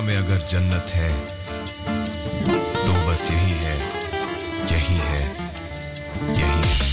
में अगर जन्नत है तो बस यही है यही है यही है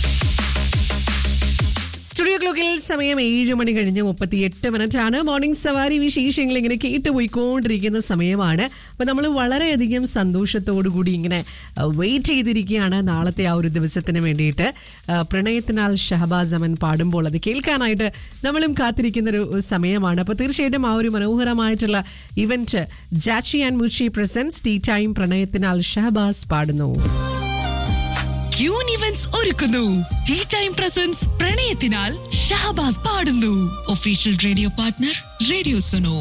സ്റ്റുഡിയോ ക്ലോക്കിൽ സമയം ഏഴ് മണി കഴിഞ്ഞ് മുപ്പത്തി എട്ട് മിനിറ്റ് ആണ് മോർണിംഗ് സവാരി വിശേഷങ്ങൾ ഇങ്ങനെ കേട്ടുപോയിക്കൊണ്ടിരിക്കുന്ന സമയമാണ് അപ്പൊ നമ്മൾ വളരെയധികം സന്തോഷത്തോടു കൂടി ഇങ്ങനെ വെയിറ്റ് ചെയ്തിരിക്കുകയാണ് നാളത്തെ ആ ഒരു ദിവസത്തിന് വേണ്ടിയിട്ട് ആ, പ്രണയത്തിനാൽ ഷഹബാസ് അമൻ പാടുമ്പോൾ അത് കേൾക്കാനായിട്ട് നമ്മളും കാത്തിരിക്കുന്ന ഒരു സമയമാണ് അപ്പൊ തീർച്ചയായിട്ടും ആ ഒരു മനോഹരമായിട്ടുള്ള event Jachi and Muchi presents tea time പ്രണയത്തിനാൽ ഷഹബാസ് പാടുന്നു ക്യൂൻ ഇവന്റ്സ് ഒരുക്കുന്നു ടീ ടൈം പ്രസൻസ് പ്രണയത്തിനാൽ ഷഹബാസ് പാടുന്നു official radio partner radio Suno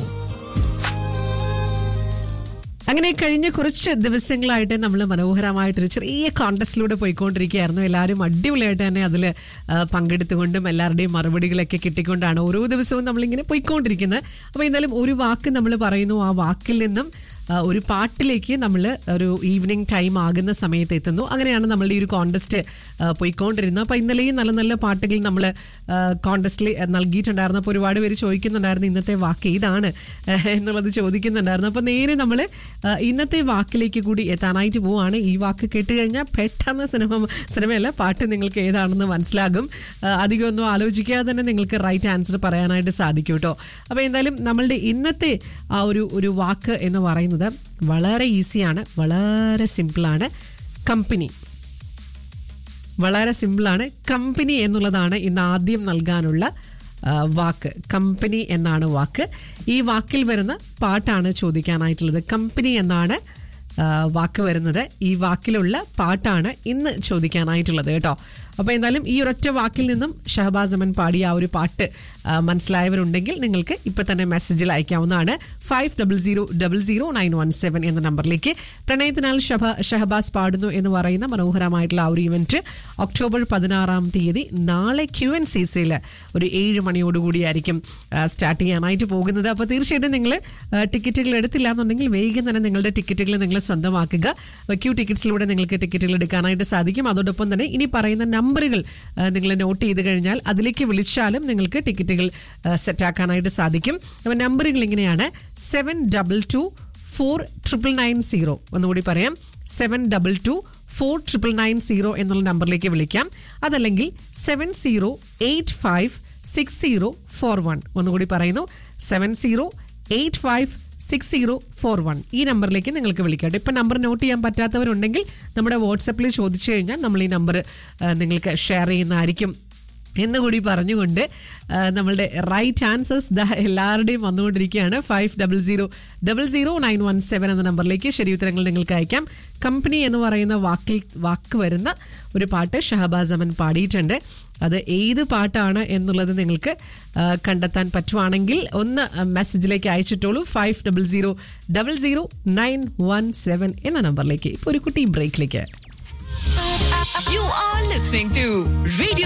അങ്ങനെ കഴിഞ്ഞ കുറച്ച് ദിവസങ്ങളായിട്ട് നമ്മൾ മനോഹരമായിട്ടൊരു ചെറിയ കോൺടസ്റ്റിലൂടെ പോയിക്കൊണ്ടിരിക്കുകയായിരുന്നു എല്ലാവരും അടിപൊളിയായിട്ട് തന്നെ അതിൽ പങ്കെടുത്തുകൊണ്ടും എല്ലാവരുടെയും മറുപടികളൊക്കെ കിട്ടിക്കൊണ്ടാണ് ഓരോ ദിവസവും നമ്മളിങ്ങനെ പോയിക്കൊണ്ടിരിക്കുന്നത് അപ്പോൾ എന്തായാലും ഒരു വാക്ക് നമ്മൾ പറയുന്നു ആ വാക്കിൽ നിന്നും ആ, ഒരു പാട്ടിലേക്ക് നമ്മൾ ഒരു ഈവനിങ് ടൈം ആകുന്ന സമയത്ത് എത്തുന്നു അങ്ങനെയാണ് നമ്മളുടെ ഈ ഒരു കോൺടെസ്റ്റ് പോയിക്കൊണ്ടിരുന്നത് അപ്പോൾ ഇന്നലെയും നല്ല നല്ല പാട്ടുകൾ നമ്മൾ കോൺടെസ്റ്റിൽ നൽകിയിട്ടുണ്ടായിരുന്നു അപ്പോൾ ഒരുപാട് പേര് ചോദിക്കുന്നുണ്ടായിരുന്നു ഇന്നത്തെ വാക്ക് ഏതാണ് ആ, എന്നുള്ളത് ചോദിക്കുന്നുണ്ടായിരുന്നു അപ്പോൾ നേരെ നമ്മൾ ഇന്നത്തെ വാക്കിലേക്ക് കൂടി എത്താനായിട്ട് പോവാണ് ഈ വാക്ക് കേട്ട് കഴിഞ്ഞാൽ പെട്ടെന്ന് സിനിമ സിനിമയല്ല പാട്ട് നിങ്ങൾക്ക് ഏതാണെന്ന് മനസ്സിലാകും ആ, അധികമൊന്നും ആലോചിക്കാതെ തന്നെ നിങ്ങൾക്ക് റൈറ്റ് ആൻസർ പറയാനായിട്ട് സാധിക്കും കേട്ടോ അപ്പോൾ എന്തായാലും നമ്മളുടെ ഇന്നത്തെ ആ ഒരു ഒരു വാക്ക് എന്ന് പറയുന്നത് വളരെ ഈസിയാണ് വളരെ സിമ്പിളാണ് കമ്പനി വളരെ സിമ്പിളാണ് കമ്പനി എന്നുള്ളതാണ് ഇന്ന് ആദ്യം നൽകാനുള്ള ആ, വാക്ക് കമ്പനി എന്നാണ് വാക്ക് ഈ വാക്കിൽ വരുന്ന പാട്ടാണ് ചോദിക്കാനായിട്ടുള്ളത് കമ്പനി എന്നാണ് ആ, വാക്ക് വരുന്നത് ഈ വാക്കിലുള്ള പാട്ടാണ് ഇന്ന് ചോദിക്കാനായിട്ടുള്ളത് കേട്ടോ അപ്പോൾ എന്തായാലും ഈ ഒരൊറ്റ വാക്കിൽ നിന്നും ഷഹബാസ് അമൻ പാടിയ ആ ഒരു പാട്ട് ആ, മനസ്സിലായവരുണ്ടെങ്കിൽ നിങ്ങൾക്ക് ഇപ്പം തന്നെ മെസ്സേജിൽ അയക്കാവുന്നതാണ് five double zero double zero nine one seven എന്ന നമ്പറിലേക്ക് പ്രണയത്തിനാൽ ഷഹ ഷഹബാസ് പാടുന്നു എന്ന് പറയുന്ന മനോഹരമായിട്ടുള്ള ആ ഒരു ഇവന്റ് ഒക്ടോബർ പതിനാറാം തീയതി നാളെ ക്യു എൻ സി സിയിൽ ഒരു ഏഴ് മണിയോടുകൂടിയായിരിക്കും സ്റ്റാർട്ട് ചെയ്യാനായിട്ട് പോകുന്നത് അപ്പോൾ തീർച്ചയായിട്ടും നിങ്ങൾ ടിക്കറ്റുകൾ എടുത്തില്ല എന്നുണ്ടെങ്കിൽ വേഗം തന്നെ നിങ്ങളുടെ ടിക്കറ്റുകൾ നിങ്ങൾ സ്വന്തമാക്കുക ക്യൂ ടിക്കറ്റ്സിലൂടെ നിങ്ങൾക്ക് ടിക്കറ്റുകൾ എടുക്കാനായിട്ട് സാധിക്കും അതോടൊപ്പം തന്നെ ഇനി പറയുന്ന നമ്പറുകൾ നിങ്ങൾ നോട്ട് ചെയ്ത് കഴിഞ്ഞാൽ അതിലേക്ക് വിളിച്ചാലും നിങ്ങൾക്ക് ടിക്കറ്റുകൾ സെറ്റാക്കാനായിട്ട് സാധിക്കും അപ്പോൾ നമ്പറുകൾ ഇങ്ങനെയാണ് seven double two four triple nine zero ഒന്നുകൂടി പറയാം seven double two four triple nine zero എന്നുള്ള നമ്പറിലേക്ക് വിളിക്കാം അതല്ലെങ്കിൽ seven zero eight five six zero four one ഒന്നുകൂടി പറയുന്നു seven zero eight five six zero four one ഈ നമ്പറിലേക്ക് നിങ്ങൾക്ക് വിളിക്കാം ഇപ്പം നമ്പർ നോട്ട് ചെയ്യാൻ പറ്റാത്തവരുണ്ടെങ്കിൽ നമ്മുടെ വാട്സപ്പിൽ ചോദിച്ചു കഴിഞ്ഞാൽ നമ്മൾ ഈ നമ്പർ നിങ്ങൾക്ക് ഷെയർ ചെയ്യുന്നതായിരിക്കും എന്നുകൂടി പറഞ്ഞുകൊണ്ട് ആ, നമ്മളുടെ റൈറ്റ് ആൻസേഴ്സ് ദ എല്ലാവരുടെയും വന്നുകൊണ്ടിരിക്കുകയാണ് five double zero double zero nine one seven എന്ന നമ്പറിലേക്ക് ശരി ഉത്തരങ്ങൾ നിങ്ങൾക്ക് അയക്കാം കമ്പനി എന്ന് പറയുന്ന വാക്കിൽ വാക്ക് വരുന്ന ഒരു പാട്ട് ഷഹബാസ് അമൻ പാടിയിട്ടുണ്ട് അത് ഏത് പാട്ടാണ് എന്നുള്ളത് നിങ്ങൾക്ക് ആ, കണ്ടെത്താൻ പറ്റുവാണെങ്കിൽ ഒന്ന് മെസ്സേജിലേക്ക് അയച്ചിട്ടോളൂ five double zero double zero nine one seven എന്ന നമ്പറിലേക്ക് ഇപ്പോൾ ഒരു കുട്ടി ബ്രേക്കിലേക്ക് You are listening to Radio